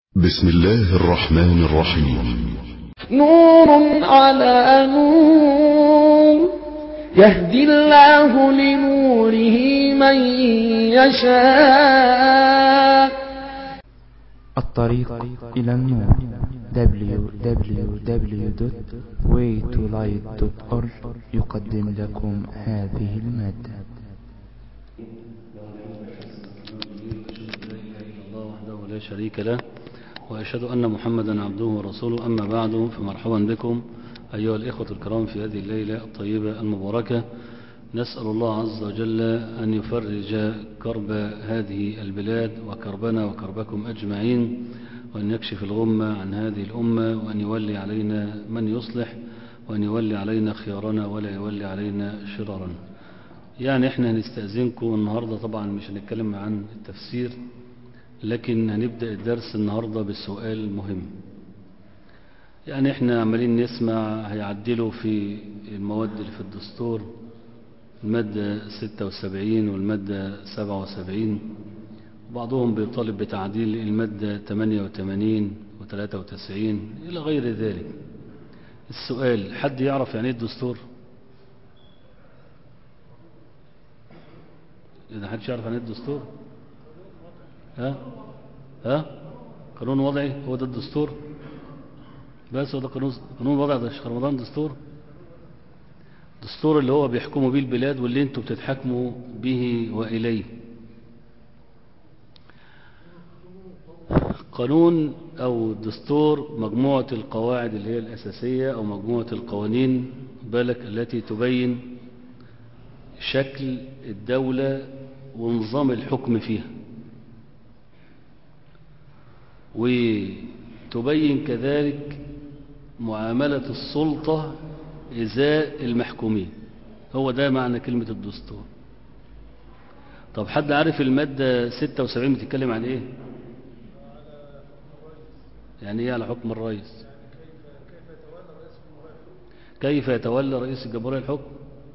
بسم الله الرحمن الرحيم نور على نور يهدي الله لنوره من يشاء الطريق إلى النور www.waytolight.org يقدم لكم هذه المادة الله وحده لا شريك له وأشهد أن محمدا عبده ورسوله أما بعد فمرحبا بكم أيها الإخوة الكرام في هذه الليلة الطيبة المباركة نسأل الله عز وجل أن يفرج كرب هذه البلاد وكربنا وكربكم أجمعين وأن يكشف الغمة عن هذه الأمة وأن يولي علينا من يصلح وأن يولي علينا خيارنا ولا يولي علينا شرارنا يعني احنا هنستأذنكم النهاردة طبعا مش هنتكلم عن التفسير لكن هنبدأ الدرس النهاردة بسؤال مهم يعني احنا عمالين نسمع هيعدلوا في المواد اللي في الدستور المادة 76 والمادة 77 وبعضهم بيطالب بتعديل المادة 88 و93 إلى غير ذلك السؤال حد يعرف يعني ايه الدستور إذا حدش يعرف يعني ايه الدستور ها ها قانون وضعي هو ده الدستور بس هو ده قانون قانون وضع ده شيخ رمضان دستور دستور اللي هو بيحكموا بيه البلاد واللي انتوا بتتحكموا به وإليه قانون أو دستور مجموعة القواعد اللي هي الأساسية أو مجموعة القوانين بالك التي تبين شكل الدولة ونظام الحكم فيها وتبين كذلك معاملة السلطة إزاء المحكومين هو ده معنى كلمة الدستور طب حد عارف المادة 76 بتتكلم عن ايه يعني ايه على حكم الرئيس كيف يتولى رئيس الجمهورية الحكم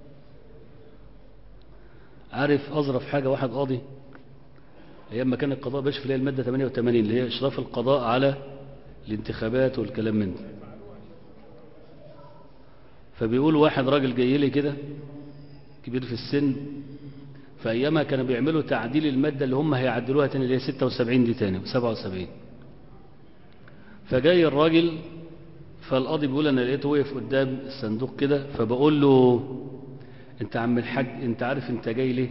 عارف أظرف حاجة واحد قاضي ايام ما كان القضاء باش في المادة 88 اللي هي إشراف القضاء على الانتخابات والكلام من ده فبيقول واحد راجل جاي لي كده كبير في السن فأيامها كانوا بيعملوا تعديل المادة اللي هم هيعدلوها تاني اللي هي 76 دي تاني و77 فجاي الراجل فالقاضي بيقول أنا لقيته وقف قدام الصندوق كده فبقول له أنت عم الحاج أنت عارف أنت جاي ليه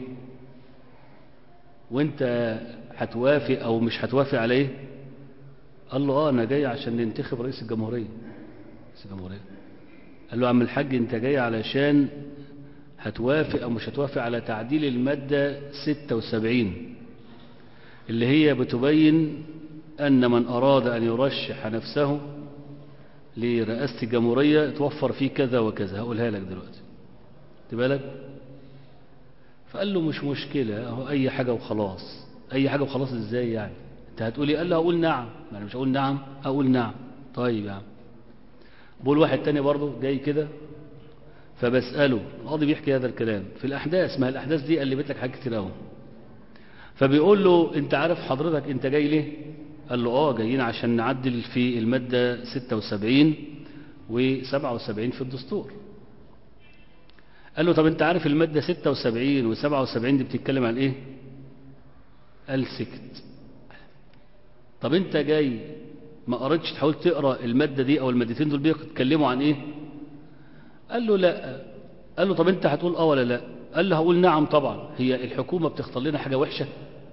وأنت هتوافق أو مش هتوافق عليه قال له آه أنا جاي عشان ننتخب رئيس الجمهورية رئيس الجمهورية قال له عم الحاج انت جاي علشان هتوافق او مش هتوافق على تعديل المادة 76 اللي هي بتبين ان من اراد ان يرشح نفسه لرئاسة الجمهورية توفر فيه كذا وكذا هقولها لك دلوقتي تبالك فقال له مش مشكلة اهو اي حاجة وخلاص اي حاجة وخلاص ازاي يعني انت هتقولي قال له هقول نعم ما انا مش هقول نعم هقول نعم طيب يا عم بقول واحد تاني برضه جاي كده فبسأله القاضي بيحكي هذا الكلام في الأحداث ما الأحداث دي قلبت لك حاجات كتير قوي فبيقول له أنت عارف حضرتك أنت جاي ليه قال له آه جايين عشان نعدل في المادة 76 و77 في الدستور قال له طب أنت عارف المادة 76 و77 دي بتتكلم عن إيه قال سكت طب أنت جاي ما قريتش تحاول تقرا الماده دي او المادتين دول بيتكلموا عن ايه قال له لا قال له طب انت هتقول اه ولا لا قال له هقول نعم طبعا هي الحكومه بتختار لنا حاجه وحشه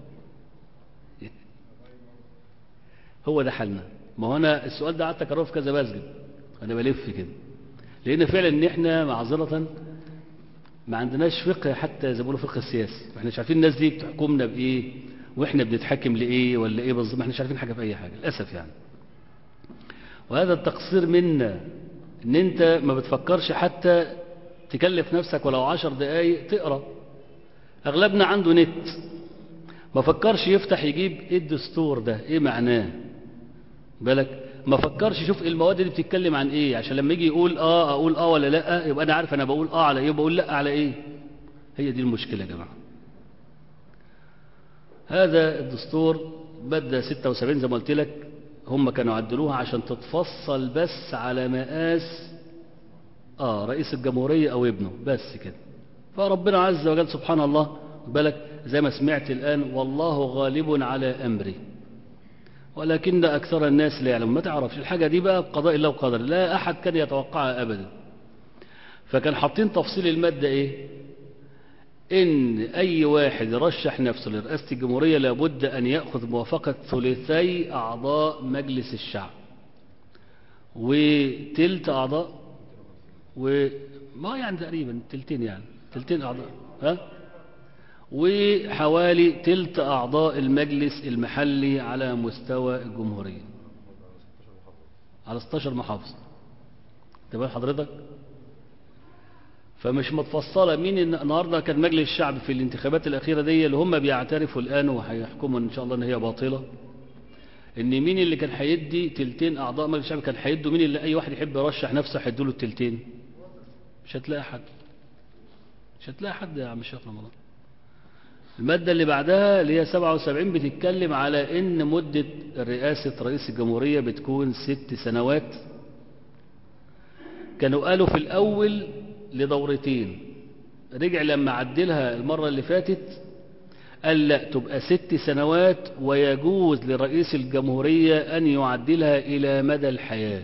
هو ده حالنا ما هو انا السؤال ده قعدت اكرره في كذا مسجد انا بلف كده لان فعلا ان احنا معذره ما عندناش فقه حتى زي ما بيقولوا فقه السياسي ما احناش عارفين الناس دي بتحكمنا بايه واحنا بنتحكم لايه ولا ايه بالظبط ما احناش عارفين حاجه في اي حاجه للاسف يعني وهذا التقصير منا ان انت ما بتفكرش حتى تكلف نفسك ولو عشر دقايق تقرا اغلبنا عنده نت ما فكرش يفتح يجيب ايه الدستور ده ايه معناه بالك ما فكرش يشوف المواد دي بتتكلم عن ايه عشان لما يجي يقول اه اقول اه ولا لا يبقى انا عارف انا بقول اه على ايه وبقول لا على ايه هي دي المشكله يا جماعه هذا الدستور مادة 76 زي ما قلت لك هم كانوا عدلوها عشان تتفصل بس على مقاس اه رئيس الجمهورية او ابنه بس كده فربنا عز وجل سبحان الله بالك زي ما سمعت الآن والله غالب على أمري ولكن أكثر الناس لا يعلم ما تعرفش الحاجة دي بقى بقضاء الله وقدر لا أحد كان يتوقعها أبدا فكان حاطين تفصيل المادة إيه إن أي واحد يرشح نفسه لرئاسة الجمهورية لابد أن يأخذ موافقة ثلثي أعضاء مجلس الشعب وتلت أعضاء وما يعني تقريبا تلتين يعني تلتين أعضاء ها وحوالي تلت أعضاء المجلس المحلي على مستوى الجمهورية على 16 محافظة تبقى حضرتك فمش متفصلة مين النهاردة كان مجلس الشعب في الانتخابات الأخيرة دي اللي هم بيعترفوا الآن وهيحكموا إن شاء الله إن هي باطلة إن مين اللي كان هيدي تلتين أعضاء مجلس الشعب كان هيدوا مين اللي أي واحد يحب يرشح نفسه هيدوا له التلتين مش هتلاقي حد مش هتلاقي حد يا عم الشيخ رمضان المادة اللي بعدها اللي هي 77 بتتكلم على ان مدة رئاسة رئيس الجمهورية بتكون ست سنوات كانوا قالوا في الاول لدورتين رجع لما عدلها المرة اللي فاتت قال لا تبقى ست سنوات ويجوز لرئيس الجمهورية ان يعدلها الى مدى الحياة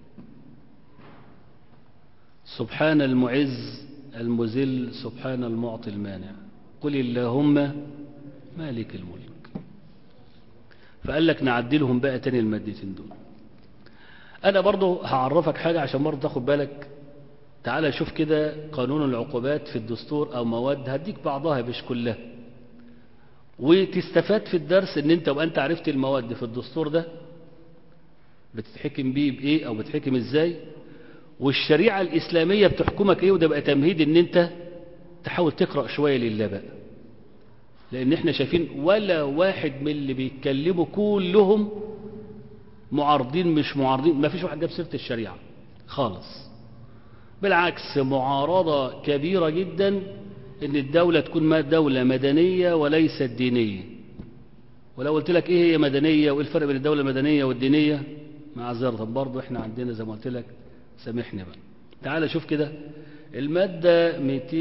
سبحان المعز المذل سبحان المعطي المانع قل اللهم مالك الملك فقال لك نعدلهم بقى تاني المادتين دول انا برضه هعرفك حاجة عشان برضه تاخد بالك تعالى شوف كده قانون العقوبات في الدستور او مواد هديك بعضها مش كلها وتستفاد في الدرس ان انت وانت عرفت المواد في الدستور ده بتتحكم بيه بايه او بتحكم ازاي والشريعة الاسلامية بتحكمك ايه وده بقى تمهيد ان انت تحاول تقرأ شوية لله بقى لأن احنا شايفين ولا واحد من اللي بيتكلموا كلهم معارضين مش معارضين ما فيش واحد جاب سيرة الشريعة خالص بالعكس معارضة كبيرة جدا ان الدولة تكون دولة مدنية وليست دينية ولو قلت لك ايه هي مدنية وايه الفرق بين الدولة المدنية والدينية معذرة برضه احنا عندنا زي ما قلت لك سامحني بقى تعال شوف كده المادة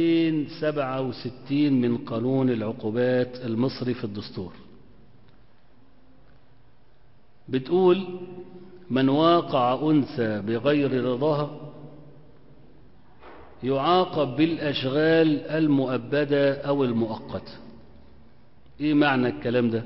267 من قانون العقوبات المصري في الدستور بتقول من واقع أنثى بغير رضاها يعاقب بالأشغال المؤبدة أو المؤقتة إيه معنى الكلام ده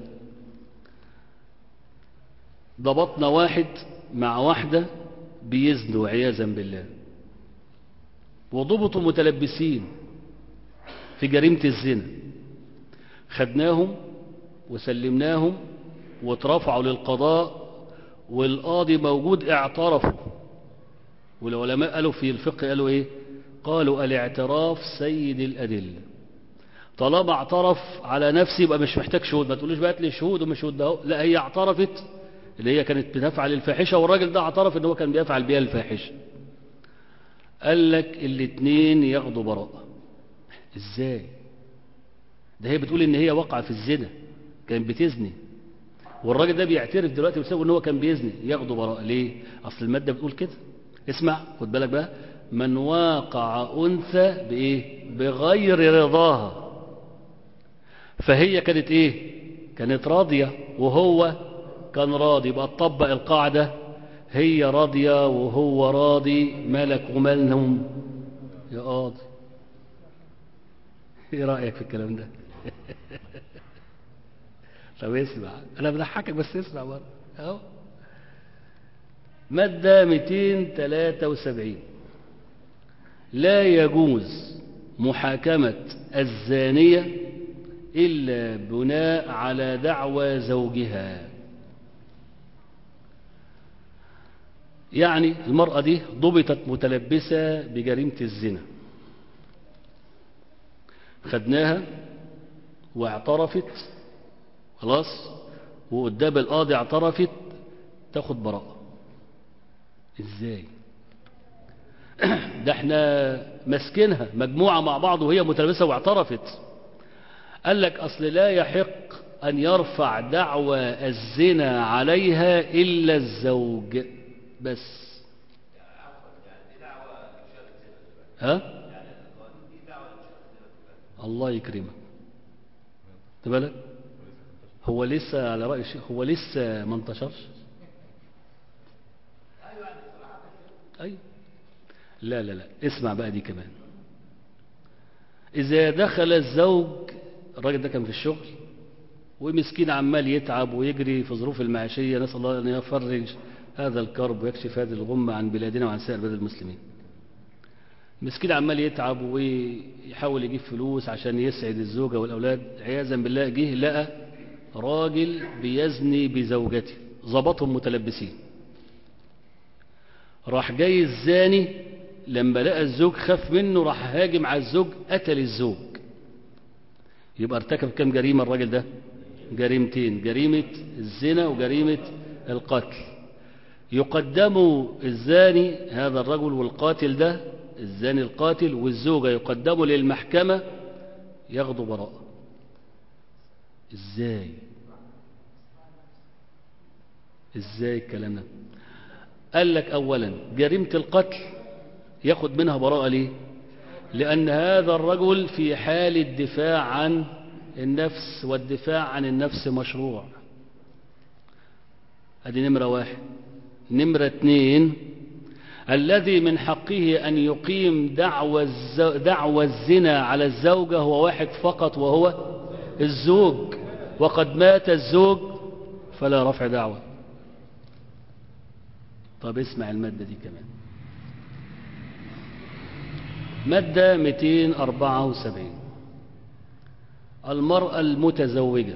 ضبطنا واحد مع واحدة بيزنوا عياذا بالله وضبطوا متلبسين في جريمة الزنا خدناهم وسلمناهم واترفعوا للقضاء والقاضي موجود اعترفوا والعلماء قالوا في الفقه قالوا ايه قالوا الاعتراف سيد الأدلة طالما اعترف على نفسه يبقى مش محتاج شهود ما تقولوش بقى لي شهود ومش شهود ده لا هي اعترفت اللي هي كانت بتفعل الفاحشة والراجل ده اعترف ان هو كان بيفعل بيها الفاحشة قال لك الاتنين ياخدوا براءة ازاي ده هي بتقول ان هي وقع في الزنا كانت بتزني والراجل ده بيعترف دلوقتي بسبب ان هو كان بيزني ياخدوا براءة ليه اصل المادة بتقول كده اسمع خد بالك بقى من واقع انثى بايه بغير رضاها فهي كانت ايه كانت راضية وهو كان راضي يبقى تطبق القاعدة هي راضية وهو راضي مالك ومالهم يا قاضي ايه رأيك في الكلام ده طب اسمع انا بضحكك بس اسمع برضه اهو مادة 273 لا يجوز محاكمة الزانية إلا بناء على دعوى زوجها يعني المرأة دي ضبطت متلبسة بجريمة الزنا خدناها واعترفت خلاص وقدام القاضي اعترفت تاخد براءة ازاي ده احنا ماسكينها مجموعة مع بعض وهي متلبسة واعترفت قال لك اصل لا يحق أن يرفع دعوى الزنا عليها إلا الزوج بس ها الله يكرمك خد بالك هو لسه على رأي الشيخ هو لسه ما انتشرش أيوة لا لا لا اسمع بقى دي كمان إذا دخل الزوج الراجل ده كان في الشغل ومسكين عمال يتعب ويجري في ظروف المعيشية نسأل الله أن يفرج هذا الكرب ويكشف هذه الغمة عن بلادنا وعن سائر بلاد المسلمين مسكين عمال يتعب ويحاول يجيب فلوس عشان يسعد الزوجة والأولاد عياذا بالله جه لقى راجل بيزني بزوجته ظبطهم متلبسين راح جاي الزاني لما لقى الزوج خاف منه راح هاجم على الزوج قتل الزوج يبقى ارتكب كم جريمة الراجل ده جريمتين جريمة الزنا وجريمة القتل يقدم الزاني هذا الرجل والقاتل ده الزاني القاتل والزوجة يقدموا للمحكمة ياخدوا براءة ازاي ازاي الكلام ده قال لك اولا جريمة القتل ياخد منها براءة ليه لأن هذا الرجل في حال الدفاع عن النفس والدفاع عن النفس مشروع ادي نمرة واحد نمرة اتنين الذي من حقه أن يقيم دعوى, الزو... دعوى الزنا على الزوجة هو واحد فقط وهو الزوج وقد مات الزوج فلا رفع دعوة طب اسمع المادة دي كمان مادة 274 المرأة المتزوجة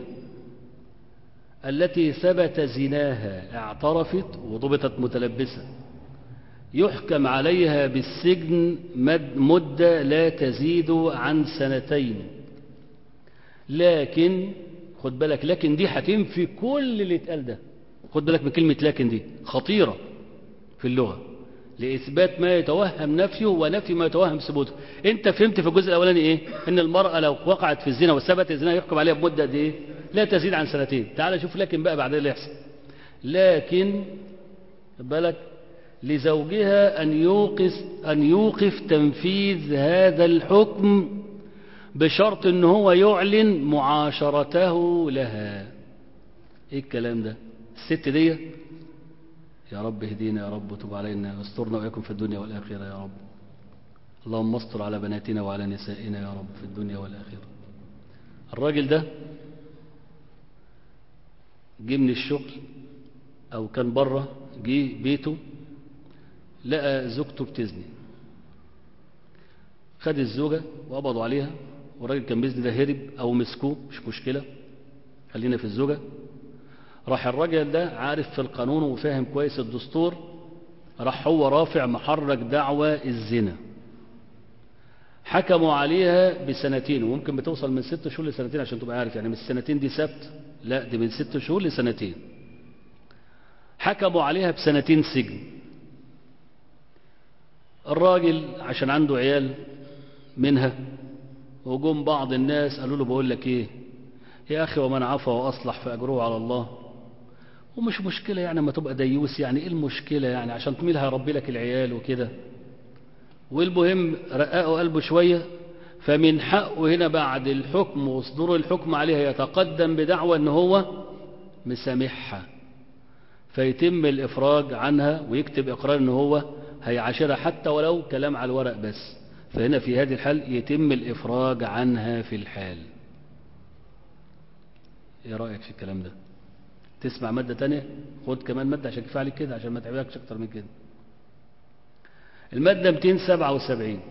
التي ثبت زناها اعترفت وضبطت متلبسة يحكم عليها بالسجن مد مدة لا تزيد عن سنتين لكن خد بالك لكن دي هتنفي كل اللي اتقال ده خد بالك من كلمة لكن دي خطيرة في اللغة لإثبات ما يتوهم نفيه ونفي ما يتوهم ثبوته انت فهمت في الجزء الأولاني ايه ان المرأة لو وقعت في الزنا وثبت الزنا يحكم عليها بمدة دي ايه لا تزيد عن سنتين تعال شوف لكن بقى بعدين اللي يحصل لكن خد بالك لزوجها أن يوقف, أن يوقف تنفيذ هذا الحكم بشرط أن هو يعلن معاشرته لها ايه الكلام ده الست دي يا رب اهدينا يا رب وتب علينا واسترنا وإياكم في الدنيا والآخرة يا رب اللهم استر على بناتنا وعلى نسائنا يا رب في الدنيا والآخرة الراجل ده جه من الشغل أو كان بره جه بيته لقى زوجته بتزني خد الزوجة وقبضوا عليها والراجل كان بيزني ده هرب أو مسكوه مش مشكلة خلينا في الزوجة راح الراجل ده عارف في القانون وفاهم كويس الدستور راح هو رافع محرك دعوى الزنا حكموا عليها بسنتين وممكن بتوصل من ست شهور لسنتين عشان تبقى عارف يعني من السنتين دي سبت لا دي من ست شهور لسنتين حكموا عليها بسنتين سجن الراجل عشان عنده عيال منها وجم بعض الناس قالوا له بقول لك ايه يا اخي ومن عفا واصلح فاجره على الله ومش مشكلة يعني ما تبقى ديوس يعني ايه المشكلة يعني عشان تميلها يربي لك العيال وكده والمهم رققوا قلبه شوية فمن حقه هنا بعد الحكم وصدور الحكم عليها يتقدم بدعوى ان هو مسامحها فيتم الافراج عنها ويكتب اقرار ان هو هيعاشرها حتى ولو كلام على الورق بس فهنا في هذه الحال يتم الافراج عنها في الحال ايه رأيك في الكلام ده تسمع مادة تانية خد كمان مادة عشان كفاية عليك كده عشان ما تعبلكش اكتر من كده المادة 277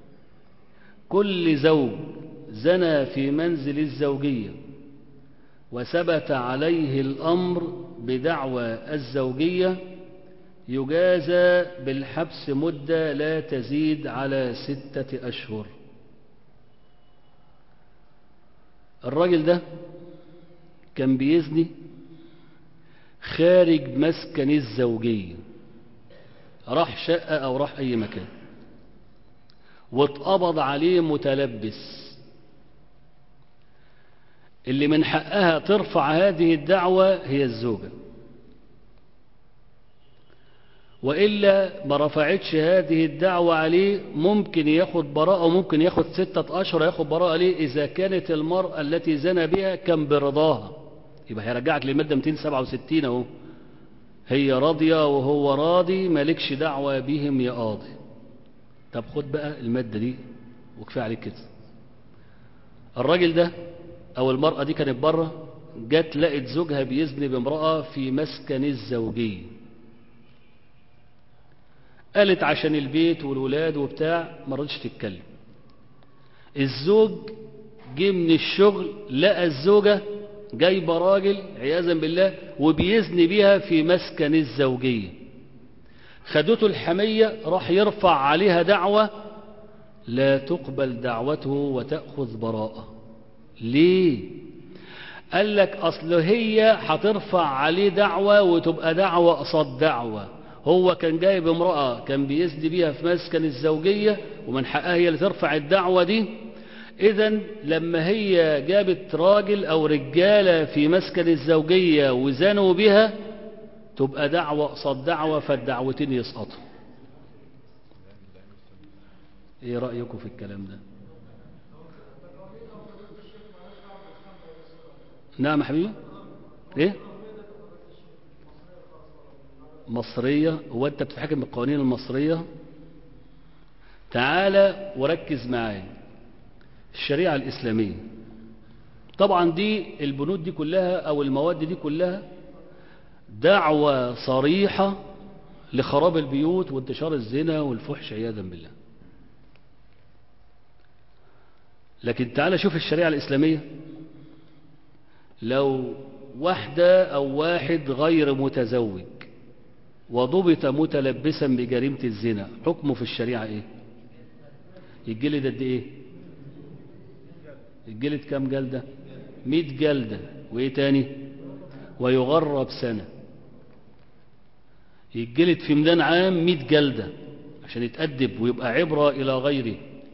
كل زوج زنى في منزل الزوجية وثبت عليه الأمر بدعوى الزوجية يجازى بالحبس مدة لا تزيد على ستة أشهر الراجل ده كان بيزني خارج مسكن الزوجية راح شقة أو راح أي مكان واتقبض عليه متلبس اللي من حقها ترفع هذه الدعوة هي الزوجة وإلا ما رفعتش هذه الدعوة عليه ممكن ياخد براءة وممكن ياخد ستة أشهر ياخد براءة ليه إذا كانت المرأة التي زنى بها كان برضاها يبقى هيرجعك للمادة 267 أهو هي راضية وهو راضي مالكش دعوة بهم يا قاضي طب خد بقى المادة دي وكفاية عليك كده الراجل ده أو المرأة دي كانت بره جت لقت زوجها بيزني بامرأة في مسكن الزوجية قالت عشان البيت والولاد وبتاع ما رضتش تتكلم الزوج جه من الشغل لقى الزوجة جايبة راجل عياذا بالله وبيزني بيها في مسكن الزوجية خدته الحمية راح يرفع عليها دعوة لا تقبل دعوته وتأخذ براءة ليه قال لك أصل هي هترفع عليه دعوة وتبقى دعوة قصاد دعوة هو كان جايب امرأة كان بيزني بيها في مسكن الزوجية ومن حقها هي اللي ترفع الدعوة دي إذا لما هي جابت راجل أو رجالة في مسكن الزوجية وزنوا بها تبقى دعوة قصاد دعوة فالدعوتين يسقطوا ايه رأيكم في الكلام ده نعم يا حبيبي ايه مصرية هو انت بتتحكم بالقوانين المصرية تعالى وركز معايا الشريعة الإسلامية طبعا دي البنود دي كلها أو المواد دي كلها دعوة صريحة لخراب البيوت وانتشار الزنا والفحش عياذا بالله لكن تعالى شوف الشريعة الإسلامية لو واحدة أو واحد غير متزوج وضبط متلبسا بجريمة الزنا حكمه في الشريعة ايه يتجلد قد ايه يتجلد كام جلدة مئة جلدة وايه تاني ويغرب سنة يتجلد في ميدان عام مئة جلدة عشان يتأدب ويبقى عبرة إلى غيره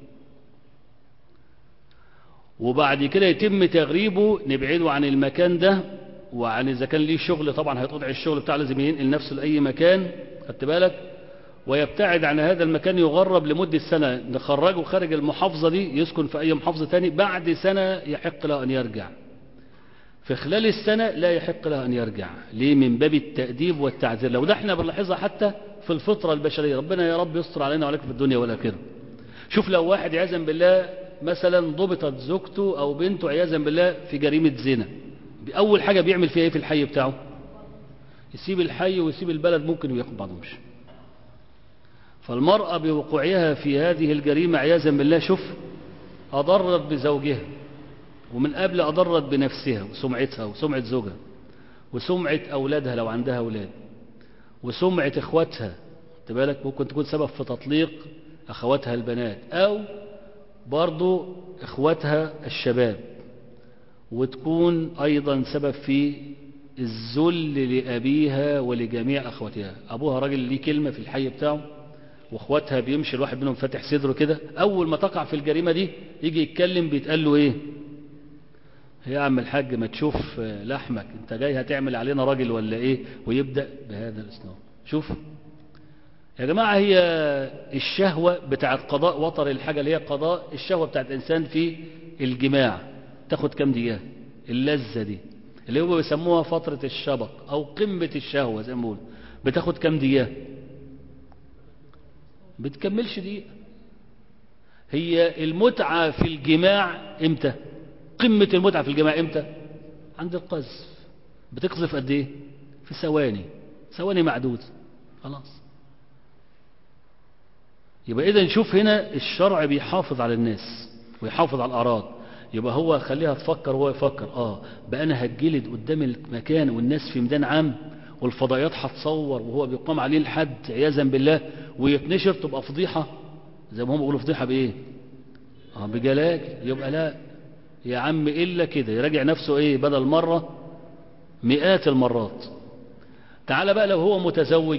وبعد كده يتم تغريبه نبعده عن المكان ده وعن إذا كان ليه شغل طبعا هيتقطع الشغل بتاعه لازم ينقل نفسه لأي مكان خدت بالك ويبتعد عن هذا المكان يغرب لمدة سنة نخرجه خارج المحافظة دي يسكن في أي محافظة تاني بعد سنة يحق له أن يرجع في خلال السنة لا يحق له أن يرجع ليه من باب التأديب والتعذير لو ده احنا بنلاحظها حتى في الفطرة البشرية ربنا يا رب يستر علينا وعليكم في الدنيا والآخرة شوف لو واحد عياذا بالله مثلا ضبطت زوجته أو بنته عياذا بالله في جريمة زنا أول حاجة بيعمل فيها ايه في الحي بتاعه يسيب الحي ويسيب البلد ممكن وياخد بعضهم مش فالمرأة بوقوعها في هذه الجريمة عياذا بالله شوف أضرت بزوجها ومن قبل أضرت بنفسها وسمعتها وسمعة زوجها وسمعة أولادها لو عندها أولاد وسمعة إخواتها بالك ممكن تكون سبب في تطليق أخواتها البنات أو برضو إخواتها الشباب وتكون أيضا سبب في الذل لأبيها ولجميع أخواتها أبوها راجل ليه كلمة في الحي بتاعه واخواتها بيمشي الواحد منهم فاتح صدره كده أول ما تقع في الجريمة دي يجي يتكلم بيتقال له إيه يا عم الحاج ما تشوف لحمك انت جاي هتعمل علينا راجل ولا ايه ويبدأ بهذا الاسلام شوف يا جماعة هي الشهوة بتاعت قضاء وطر الحاجة اللي هي قضاء الشهوة بتاعت الإنسان في الجماع تاخد كام دقيقة اللذة دي اللي هو بيسموها فترة الشبق أو قمة الشهوة زي ما بيقولوا بتاخد كام دقيقة بتكملش دقيقة هي المتعة في الجماع امتى قمة المتعة في الجماع امتى عند القذف بتقذف قد ايه في ثواني ثواني معدود خلاص يبقى اذا نشوف هنا الشرع بيحافظ على الناس ويحافظ على الاعراض يبقى هو خليها تفكر وهو يفكر اه بقى انا هتجلد قدام المكان والناس في ميدان عام والفضائيات هتصور وهو بيقام عليه الحد عياذا بالله ويتنشر تبقى فضيحة زي ما هم بيقولوا فضيحة بايه اه بجلال يبقى لا يا عم إلا كده يراجع نفسه إيه بدل مرة مئات المرات تعال بقى لو هو متزوج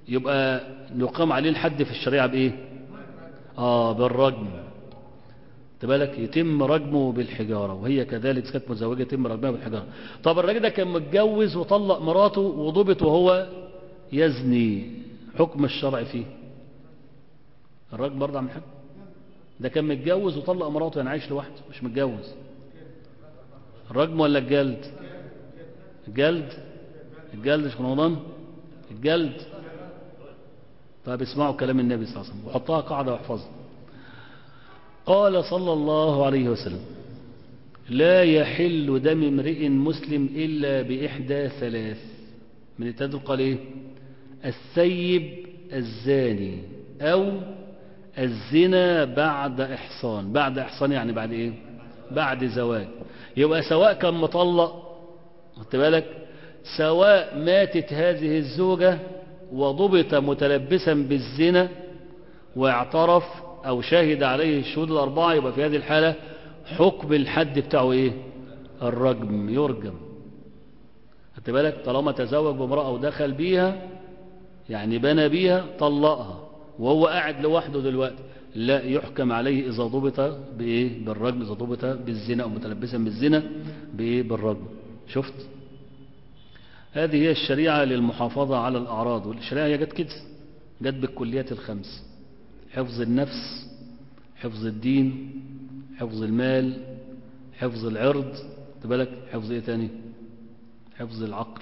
يبقى نقام عليه الحد في الشريعة بإيه آه بالرجم بالك يتم رجمه بالحجارة وهي كذلك كانت مزوجة يتم رجمها بالحجارة طب الراجل ده كان متجوز وطلق مراته وضبط وهو يزني حكم الشرع فيه الراجل برضه عم حاجة ده كان متجوز وطلق مراته يعني عايش لوحده مش متجوز الرجم ولا الجلد الجلد الجلد مش رمضان الجلد طيب اسمعوا كلام النبي صلى الله عليه وسلم وحطها قاعدة واحفظها قال صلى الله عليه وسلم لا يحل دم امرئ مسلم إلا بإحدى ثلاث من التدل قال إيه الثيب الزاني أو الزنا بعد إحصان بعد إحصان يعني بعد إيه بعد زواج يبقى سواء كان مطلق خدت بالك سواء ماتت هذه الزوجة وضبط متلبسا بالزنا واعترف أو شهد عليه الشهود الأربعة يبقى في هذه الحالة حكم الحد بتاعه إيه الرجم يرجم خدت بالك طالما تزوج بامرأة ودخل بيها يعني بنى بيها طلقها وهو قاعد لوحده دلوقتي لا يحكم عليه إذا ضبط بإيه بالرجم إذا ضبط بالزنا أو متلبسا بالزنا بإيه بالرجم شفت هذه هي الشريعة للمحافظة على الأعراض والشريعة هي جت كده جت بالكليات الخمس حفظ النفس حفظ الدين حفظ المال حفظ العرض بالك حفظ ايه تاني حفظ العقل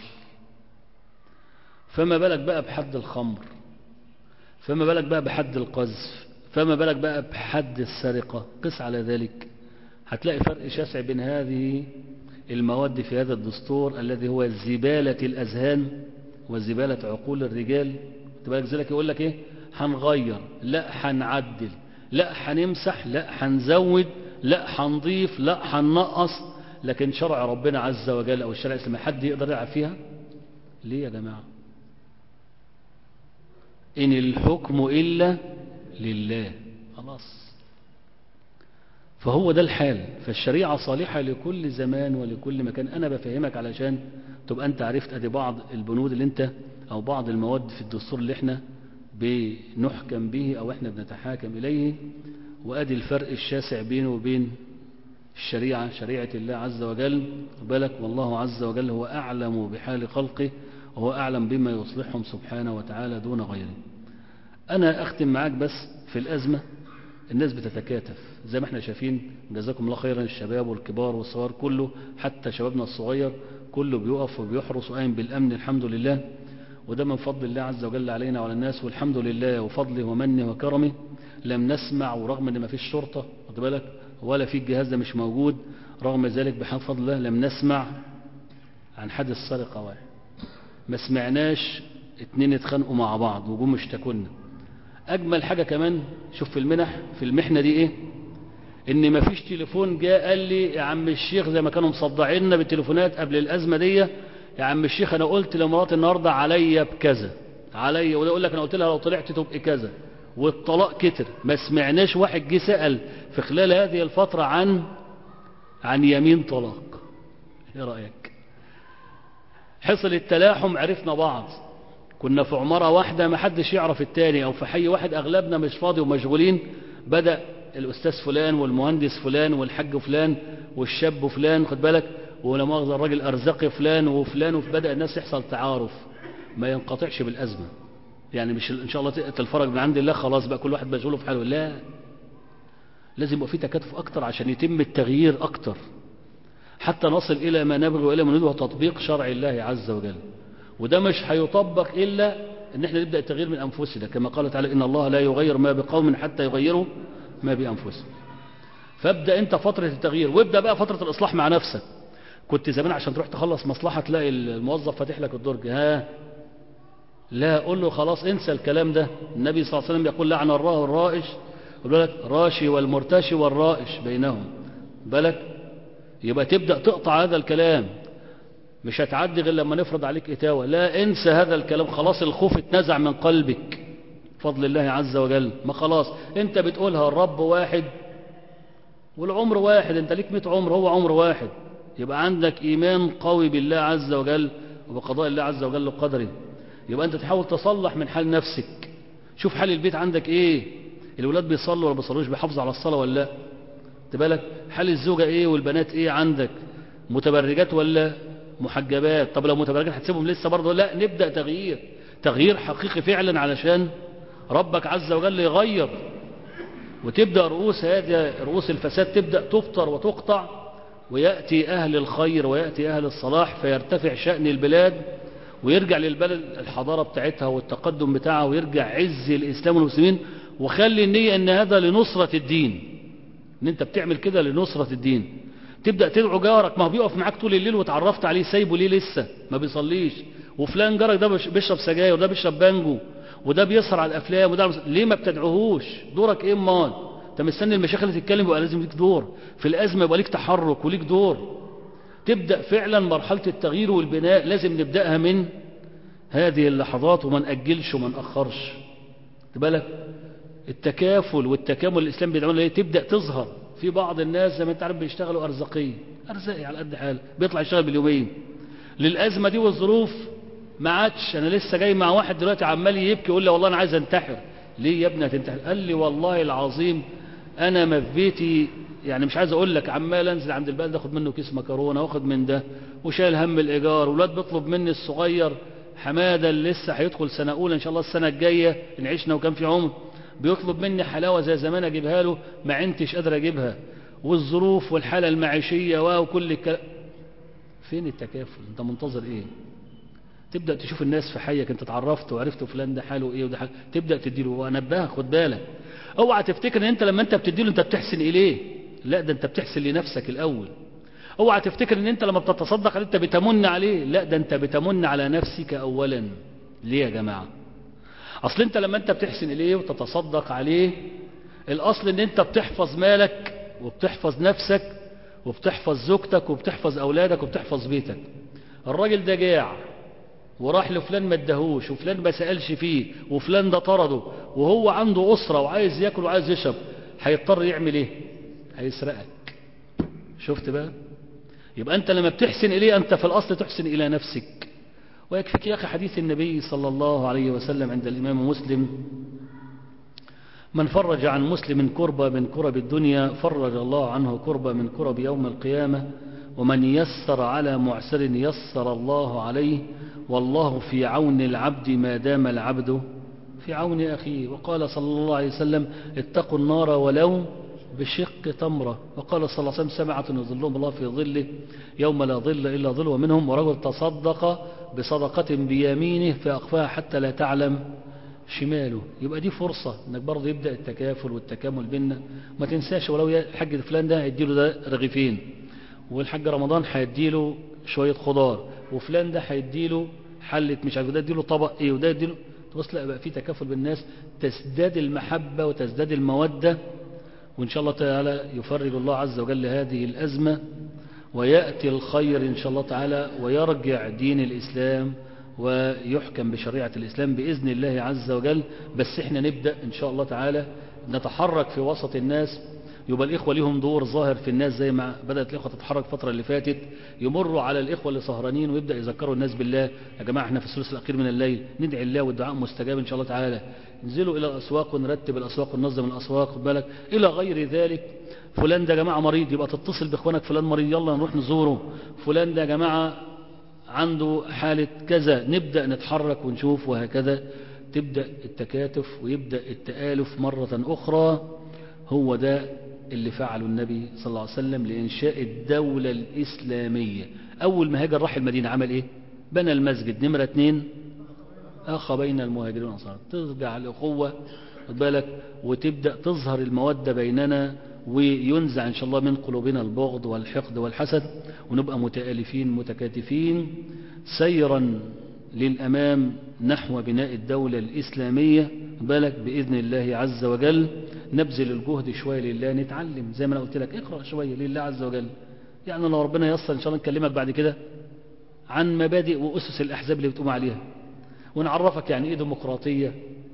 فما بالك بقى بحد الخمر فما بالك بقى بحد القذف فما بالك بقى بحد السرقة قس على ذلك هتلاقي فرق شاسع بين هذه المواد في هذا الدستور الذي هو زبالة الأذهان وزبالة عقول الرجال تبقى ذلك يقول لك ايه هنغير لا هنعدل لا هنمسح لا هنزود لا هنضيف لا هننقص لكن شرع ربنا عز وجل او الشرع الاسلامي حد يقدر يلعب فيها ليه يا جماعه ان الحكم الا لله خلاص فهو ده الحال فالشريعة صالحة لكل زمان ولكل مكان أنا بفهمك علشان تبقى أنت عرفت أدي بعض البنود اللي أنت أو بعض المواد في الدستور اللي احنا بنحكم به أو احنا بنتحاكم إليه وأدي الفرق الشاسع بينه وبين الشريعة شريعة الله عز وجل بالك والله عز وجل هو أعلم بحال خلقه وهو أعلم بما يصلحهم سبحانه وتعالى دون غيره أنا أختم معاك بس في الأزمة الناس بتتكاتف زي ما احنا شايفين جزاكم الله خيرا الشباب والكبار والصغار كله حتى شبابنا الصغير كله بيقف وبيحرس وقايم بالأمن الحمد لله وده من فضل الله عز وجل علينا وعلى الناس والحمد لله وفضله ومنه وكرمه لم نسمع ورغم ان ما فيش شرطة خد بالك ولا في الجهاز ده مش موجود رغم ذلك بفضل الله لم نسمع عن حادث سرقة واحد ما سمعناش اتنين اتخانقوا مع بعض وجم اشتكونا اجمل حاجة كمان شوف في المنح في المحنة دي ايه ان ما فيش تليفون جاء قال لي يا عم الشيخ زي ما كانوا مصدعيننا بالتليفونات قبل الازمة دي يا عم الشيخ انا قلت لمراتي النهاردة عليا بكذا عليا وده يقول لك انا قلت لها لو طلعت تبقى كذا والطلاق كتر ما سمعناش واحد جه سأل في خلال هذه الفترة عن عن يمين طلاق ايه رأيك حصل التلاحم عرفنا بعض كنا في عمارة واحدة ما حدش يعرف التاني او في حي واحد اغلبنا مش فاضي ومشغولين بدأ الاستاذ فلان والمهندس فلان والحج فلان والشاب فلان خد بالك ولا مؤاخذة الراجل ارزقي فلان وفلان وبدأ الناس يحصل تعارف ما ينقطعش بالازمة يعني مش ان شاء الله تلفرج من عند الله خلاص بقى كل واحد مشغول في حاله لا لازم يبقى في تكاتف اكتر عشان يتم التغيير اكتر حتى نصل الى ما نبغي والى ما نريد وهو تطبيق شرع الله عز وجل وده مش هيطبق الا ان احنا نبدا التغيير من انفسنا كما قال تعالى ان الله لا يغير ما بقوم حتى يغيروا ما بانفسهم فابدا انت فتره التغيير وابدا بقى فتره الاصلاح مع نفسك كنت زمان عشان تروح تخلص مصلحه تلاقي الموظف فاتح لك الدرج ها لا قول له خلاص انسى الكلام ده النبي صلى الله عليه وسلم يقول لعن الله الرائش يقول لك راشي والمرتشي والرائش بينهم بالك يبقى تبدأ تقطع هذا الكلام مش هتعدي غير لما نفرض عليك إتاوة لا انسى هذا الكلام خلاص الخوف اتنزع من قلبك فضل الله عز وجل ما خلاص انت بتقولها الرب واحد والعمر واحد انت ليك 100 عمر هو عمر واحد يبقى عندك ايمان قوي بالله عز وجل وبقضاء الله عز وجل وقدره يبقى انت تحاول تصلح من حال نفسك شوف حال البيت عندك ايه الولاد بيصلوا ولا بيصلوش بيحافظوا على الصلاة ولا لا خدت بالك حال الزوجة ايه والبنات ايه عندك متبرجات ولا محجبات طب لو متبرجات هتسيبهم لسه برضه لا نبدأ تغيير تغيير حقيقي فعلا علشان ربك عز وجل يغير وتبدأ رؤوس هذه رؤوس الفساد تبدأ تفطر وتقطع ويأتي أهل الخير ويأتي أهل الصلاح فيرتفع شأن البلاد ويرجع للبلد الحضارة بتاعتها والتقدم بتاعها ويرجع عز الإسلام والمسلمين وخلي النية أن هذا لنصرة الدين أن أنت بتعمل كده لنصرة الدين تبدأ تدعو جارك ما هو بيقف معاك طول الليل وتعرفت عليه سايبه ليه لسه ما بيصليش وفلان جارك ده بيشرب سجاير وده بيشرب بانجو وده بيسهر على الافلام وده ليه ما بتدعوهوش دورك ايه امال انت مستني المشايخ اللي تتكلم يبقى لازم ليك دور في الازمه يبقى ليك تحرك وليك دور تبدا فعلا مرحله التغيير والبناء لازم نبداها من هذه اللحظات وما ناجلش وما ناخرش بالك التكافل والتكامل الاسلام بيدعونا ليه تبدا تظهر في بعض الناس زي ما انت عارف بيشتغلوا ارزاقيه ارزاقي على قد حاله بيطلع يشتغل باليومين للازمه دي والظروف ما عادش انا لسه جاي مع واحد دلوقتي عمال يبكي يقول لي والله انا عايز انتحر ليه يا ابني هتنتحر قال لي والله العظيم انا ما في بيتي يعني مش عايز اقول لك عمال انزل عند البلد اخد منه كيس مكرونه واخد من ده وشايل هم الايجار والواد بيطلب مني الصغير حماده اللي لسه هيدخل سنه اولى ان شاء الله السنه الجايه ان عشنا وكان في عمر بيطلب مني حلاوه زي زمان اجيبها له ما عندتش قادر اجيبها والظروف والحاله المعيشيه وكل الكلام فين التكافل انت منتظر ايه تبدأ تشوف الناس في حيك انت اتعرفت وعرفت فلان ده حاله ايه وده حاله تبدأ تديله وانبهك خد بالك اوعى تفتكر ان انت لما انت بتديله انت بتحسن اليه لا ده انت بتحسن لنفسك الاول اوعى تفتكر ان انت لما بتتصدق انت بتمن عليه لا ده انت بتمن على نفسك اولا ليه يا جماعة اصل انت لما انت بتحسن اليه وتتصدق عليه الاصل ان انت بتحفظ مالك وبتحفظ نفسك وبتحفظ زوجتك وبتحفظ اولادك وبتحفظ بيتك الراجل ده جاع وراح لفلان ما اداهوش وفلان ما سألش فيه وفلان ده طرده وهو عنده أسرة وعايز ياكل وعايز يشرب هيضطر يعمل ايه هيسرقك شفت بقى يبقى انت لما بتحسن اليه انت في الاصل تحسن الى نفسك ويكفيك يا اخي حديث النبي صلى الله عليه وسلم عند الامام مسلم من فرج عن مسلم كربة من كرب الدنيا فرج الله عنه كربة من كرب يوم القيامة ومن يسر على معسر يسر الله عليه والله في عون العبد ما دام العبد في عون أخيه وقال صلى الله عليه وسلم اتقوا النار ولو بشق تمرة وقال صلى الله عليه وسلم سبعة يظلهم الله في ظله يوم لا ظل إلا ظل ومنهم ورجل تصدق بصدقة بيمينه فأخفاها حتى لا تعلم شماله يبقى دي فرصة انك برضه يبدأ التكافل والتكامل بيننا ما تنساش ولو الحاج فلان ده هيديله ده رغيفين والحاج رمضان هيديله شوية خضار وفلان ده هيديله حلة مش عارف ده يديله طبق ايه وده يديله تبص لا بقى في تكافل بالناس تزداد المحبة وتزداد المودة وإن شاء الله تعالى يفرج الله عز وجل هذه الأزمة ويأتي الخير إن شاء الله تعالى ويرجع دين الإسلام ويحكم بشريعة الإسلام بإذن الله عز وجل بس احنا نبدأ إن شاء الله تعالى نتحرك في وسط الناس يبقى الإخوة ليهم دور ظاهر في الناس زي ما بدأت الإخوة تتحرك الفترة اللي فاتت يمروا على الإخوة اللي سهرانين ويبدأ يذكروا الناس بالله يا جماعة احنا في الثلث الأخير من الليل ندعي الله والدعاء مستجاب إن شاء الله تعالى انزلوا إلى الأسواق ونرتب الأسواق وننظم الأسواق خد بالك إلى غير ذلك فلان ده يا جماعة مريض يبقى تتصل بإخوانك فلان مريض يلا نروح نزوره فلان ده يا جماعة عنده حالة كذا نبدأ نتحرك ونشوف وهكذا تبدأ التكاتف ويبدأ التآلف مرة أخرى هو ده اللي فعله النبي صلى الله عليه وسلم لإنشاء الدولة الإسلامية أول ما هاجر راح المدينة عمل إيه بنى المسجد نمرة اتنين أخ بين المهاجرين والأنصار ترجع الأخوة خد بالك وتبدأ تظهر المودة بيننا وينزع إن شاء الله من قلوبنا البغض والحقد والحسد ونبقى متآلفين متكاتفين سيرا للأمام نحو بناء الدولة الإسلامية بالك بإذن الله عز وجل نبذل الجهد شوية لله نتعلم زي ما أنا قلت لك اقرأ شوية لله عز وجل يعني لو ربنا يصل إن شاء الله نكلمك بعد كده عن مبادئ وأسس الأحزاب اللي بتقوم عليها ونعرفك يعني إيه ديمقراطية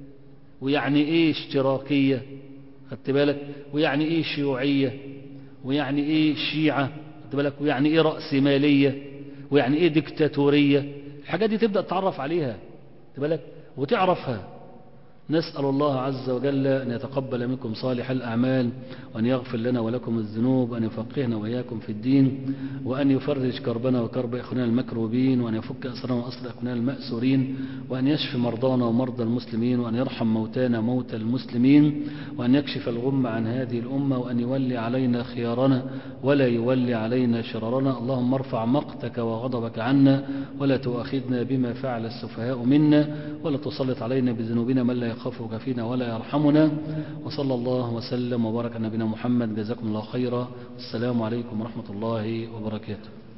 ويعني إيه اشتراكية خدت بالك ويعني إيه شيوعية ويعني إيه شيعة خدت بالك ويعني إيه رأسمالية ويعني إيه ديكتاتورية الحاجات دي تبدأ تتعرف عليها خدت بالك وتعرفها نسأل الله عز وجل أن يتقبل منكم صالح الأعمال وأن يغفر لنا ولكم الذنوب وأن يفقهنا وإياكم في الدين وأن يفرج كربنا وكرب إخواننا المكروبين وأن يفك أسرنا وأسر إخواننا المأسورين وأن يشفي مرضانا ومرضى المسلمين وأن يرحم موتانا موتى المسلمين وأن يكشف الغم عن هذه الأمة وأن يولي علينا خيارنا ولا يولي علينا شرارنا اللهم ارفع مقتك وغضبك عنا ولا تؤاخذنا بما فعل السفهاء منا ولا تسلط علينا بذنوبنا من لا يخافك فينا ولا يرحمنا وصلى الله وسلم وبارك على نبينا محمد جزاكم الله خيرا السلام عليكم ورحمة الله وبركاته